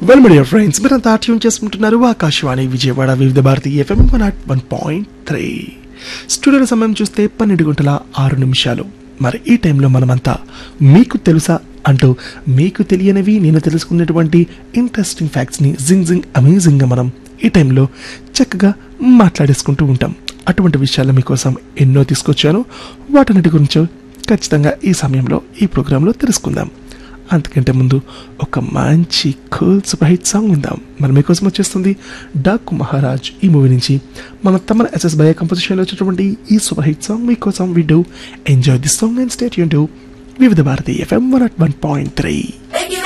Well media friends మీరంతా tune చేసుకుంటున్నారు Akashvani Vijayawada Vividh Bharati FM one naught one point three స్టూడియోల సమయం చూస్తే పన్నెండు గంటల ఆరు నిమిషాలు మరి ఈ టైంలో మనమంతా మీకు తెలుసా అంటూ మీకు తెలియనివి నేను తెలుసుకున్నటువంటి ఇంట్రెస్టింగ్ ఫ్యాక్ట్స్ని జింగ్ జింగ్ అమేజింగ్గా మనం ఈ టైంలో చక్కగా మాట్లాడేసుకుంటూ ఉంటాం అటువంటి విషయాలు మీకోసం ఎన్నో తీసుకొచ్చాను వాటన్నిటి గురించో ఖచ్చితంగా ఈ సమయంలో ఈ ప్రోగ్రాంలో తెలుసుకుందాం అంతకంటే ముందు ఒక మంచి కూల్ సూపర్ హిట్ సాంగ్ విందాం మరి మీకోసం వచ్చేస్తుంది డాకు మహారాజ్ ఈ మూవీ నుంచి మన తమన్ ఎస్ఎస్ బయ కంపోజిషన్లో వచ్చినటువంటి ఈ సూపర్ హిట్ సాంగ్ మీకోసం వింటూ enjoy this song and stay యూన్ Vividh Bharati FM one at one point three Thank you.